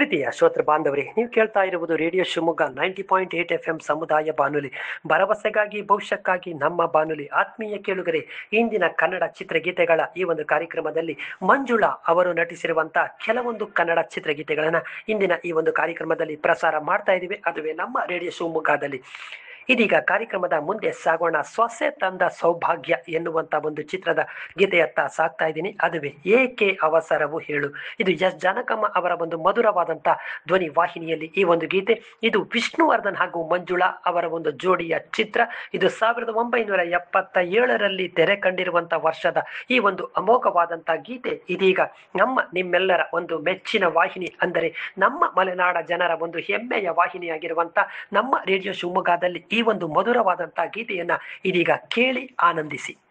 ಪ್ರೀತಿಯ ಶ್ರೋತೃ ಬಾಂಧವರೇ ನೀವು ಕೇಳ್ತಾ ಇರುವುದು radio Shivamogga ninety point eight F M ಸಮುದಾಯ ಬಾನುಲಿ ಭರವಸೆಗಾಗಿ ಭವಿಷ್ಯಕ್ಕಾಗಿ ನಮ್ಮ ಬಾನುಲಿ ಆತ್ಮೀಯ ಕೇಳುಗರೆ ಇಂದಿನ ಕನ್ನಡ ಚಿತ್ರಗೀತೆಗಳ ಈ ಒಂದು ಕಾರ್ಯಕ್ರಮದಲ್ಲಿ ಮಂಜುಳಾ ಅವರು ನಟಿಸಿರುವಂತಹ ಕೆಲವೊಂದು ಕನ್ನಡ ಚಿತ್ರಗೀತೆಗಳನ್ನ ಇಂದಿನ ಈ ಒಂದು ಕಾರ್ಯಕ್ರಮದಲ್ಲಿ ಪ್ರಸಾರ ಮಾಡ್ತಾ ಇದ್ದೀವಿ ಅದುವೇ ನಮ್ಮ ರೇಡಿಯೋ ಶಿವಮೊಗ್ಗದಲ್ಲಿ ಇದೀಗ ಕಾರ್ಯಕ್ರಮದ ಮುಂದೆ ಸಾಗೋಣ ಸೊಸೆ ತಂದ ಸೌಭಾಗ್ಯ ಎನ್ನುವಂತ ಒಂದು ಚಿತ್ರದ ಗೀತೆಯತ್ತ ಸಾಕ್ತಾ ಇದ್ದೀನಿ ಅದುವೇ ಏಕೆ ಅವಸರವು ಹೇಳು ಇದು ಎಸ್ ಜಾನಕಮ್ಮ ಅವರ ಒಂದು ಮಧುರವಾದಂತ ಧ್ವನಿ ವಾಹಿನಿಯಲ್ಲಿ ಈ ಒಂದು ಗೀತೆ ಇದು ವಿಷ್ಣುವರ್ಧನ್ ಹಾಗೂ ಮಂಜುಳಾ ಅವರ ಒಂದು ಜೋಡಿಯ ಚಿತ್ರ ಇದು ಸಾವಿರದ ಒಂಬೈನೂರ ಎಪ್ಪತ್ತ ಏಳರಲ್ಲಿ ತೆರೆ ಕಂಡಿರುವಂತ ವರ್ಷದ ಈ ಒಂದು ಅಮೋಘವಾದಂತ ಗೀತೆ ಇದೀಗ ನಮ್ಮ ನಿಮ್ಮೆಲ್ಲರ ಒಂದು ಮೆಚ್ಚಿನ ವಾಹಿನಿ ಅಂದರೆ ನಮ್ಮ ಮಲೆನಾಡ ಜನರ ಒಂದು ಹೆಮ್ಮೆಯ ವಾಹಿನಿಯಾಗಿರುವಂತ ನಮ್ಮ ರೇಡಿಯೋ ಶಿವಮೊಗ್ಗದಲ್ಲಿ ಈ ಒಂದು ಮಧುರವಾದಂತಹ ಗೀತೆಯನ್ನ ಇದೀಗ ಕೇಳಿ ಆನಂದಿಸಿ